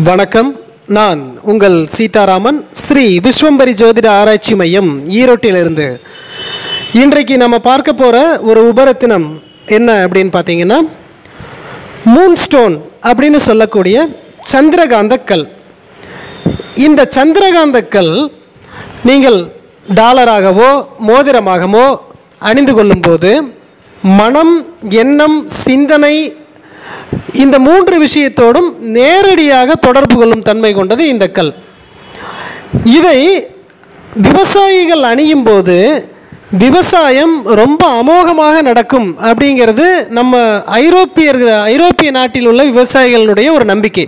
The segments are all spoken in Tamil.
வணக்கம் நான் உங்கள் சீதாராமன் ஸ்ரீ விஸ்வம்பரி ஜோதிட ஆராய்ச்சி மையம் ஈரோட்டிலிருந்து இன்றைக்கு நம்ம பார்க்க போகிற ஒரு உபரத்தினம் என்ன அப்படின்னு பார்த்தீங்கன்னா மூன் ஸ்டோன் அப்படின்னு சொல்லக்கூடிய சந்திரகாந்த கல் இந்த சந்திரகாந்த கல் நீங்கள் டாலராகவோ மோதிரமாகவோ அணிந்து கொள்ளும்போது மனம் எண்ணம் சிந்தனை இந்த மூன்று விஷயத்தோடும் நேரடியாக தொடர்பு கொள்ளும் தன்மை கொண்டது இந்த கல் இதை விவசாயிகள் அணியும் போது விவசாயம் ரொம்ப அமோகமாக நடக்கும் அப்படிங்கிறது நம்ம ஐரோப்பியர் ஐரோப்பிய நாட்டில் உள்ள விவசாயிகளுடைய ஒரு நம்பிக்கை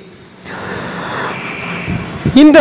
இந்த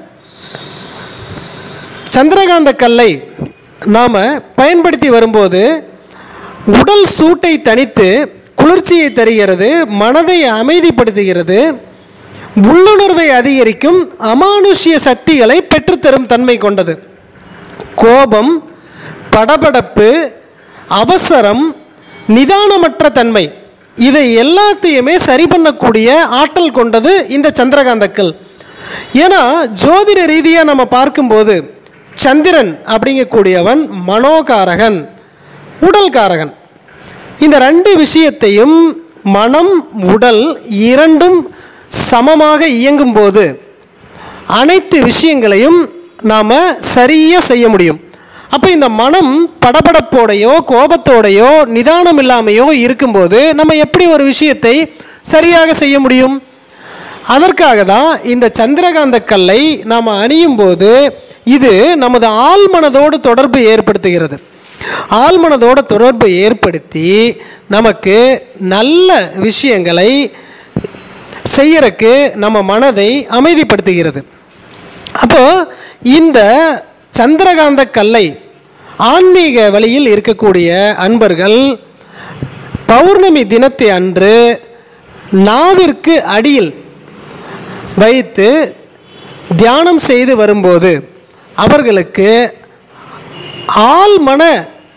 சந்திரகாந்த கல்லை நாம் பயன்படுத்தி வரும்போது உடல் சூட்டை தணித்து குளிர்ச்சியை தருகிறது மனதை அமைதிப்படுத்துகிறது உள்ளுணர்வை அதிகரிக்கும் அமானுஷ்ய சக்திகளை பெற்றுத்தரும் தன்மை கொண்டது கோபம் படபடப்பு அவசரம் நிதானமற்ற தன்மை இதை எல்லாத்தையுமே சரி பண்ணக்கூடிய ஆற்றல் கொண்டது இந்த சந்திரகாந்தக்கல் ஏன்னா ஜோதிட ரீதியாக நம்ம பார்க்கும்போது சந்திரன் அப்படிங்கக்கூடியவன் மனோகாரகன் உடல்காரகன் இந்த ரெண்டு விஷயத்தையும் மனம் உடல் இரண்டும் சமமாக இயங்கும்போது அனைத்து விஷயங்களையும் நாம் சரியாக செய்ய முடியும் அப்போ இந்த மனம் படபடப்போடையோ கோபத்தோடையோ நிதானம் இல்லாமையோ இருக்கும்போது நம்ம எப்படி ஒரு விஷயத்தை சரியாக செய்ய முடியும் அதற்காக தான் இந்த சந்திரகாந்த கல்லை நாம் அணியும் போது இது நமது ஆழ்மனதோடு தொடர்பு ஏற்படுத்துகிறது ஆழ்மனதோட தொடர்பு ஏற்படுத்தி நமக்கு நல்ல விஷயங்களை செய்யறக்கு நம்ம மனதை அமைதிப்படுத்துகிறது அப்போ இந்த சந்திரகாந்த கல்லை ஆன்மீக வழியில் இருக்கக்கூடிய அன்பர்கள் பௌர்ணமி தினத்தை அன்று நாவிற்கு அடியில் வைத்து தியானம் செய்து வரும்போது அவர்களுக்கு ஆழ்மன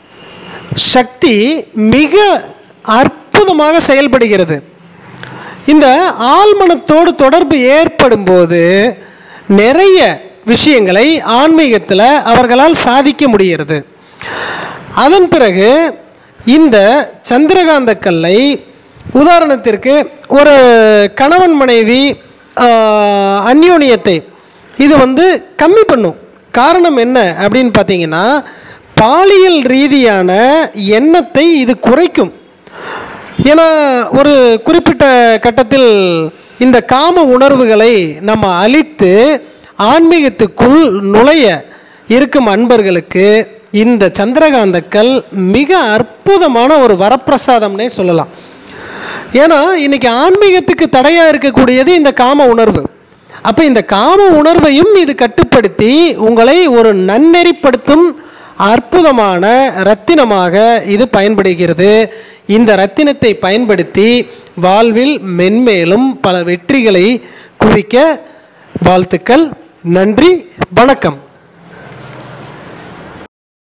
சக்தி மிக அற்புதமாக செயல்படுகிறது இந்த ஆழ்மனத்தோடு தொடர்பு ஏற்படும் போது நிறைய விஷயங்களை ஆன்மீகத்தில் அவர்களால் சாதிக்க முடிகிறது அதன் பிறகு இந்த சந்திரகாந்த கல்லை உதாரணத்திற்கு ஒரு கணவன் மனைவி ஆஹ், அந்யோன்யத்தை இது வந்து கம்மி பண்ணும் காரணம் என்ன அப்படின்னு பார்த்தீங்கன்னா பாலியல் ரீதியான எண்ணத்தை இது குறைக்கும் ஏன்னா ஒரு குறிப்பிட்ட கட்டத்தில் இந்த காம உணர்வுகளை நம்ம அழித்து ஆன்மீகத்துக்குள் நுழைய இருக்கும் அன்பர்களுக்கு இந்த சந்திரகாந்தக்கல் மிக அற்புதமான ஒரு வரப்பிரசாதம்னே சொல்லலாம் ஏன்னா இன்னைக்கு ஆன்மீகத்துக்கு தடையாக இருக்கக்கூடியது இந்த காம உணர்வு அப்போ இந்த காம உணர்வையும் இது கட்டுப்படுத்தி உங்களை ஒரு நன்னெறிப்படுத்தும் அற்புதமான ரத்தினமாக இது பயன்படுகிறது இந்த ரத்தினத்தை பயன்படுத்தி வாழ்வில் மென்மேலும் பல வெற்றிகளை குவிக்க வாழ்த்துக்கள் நன்றி வணக்கம்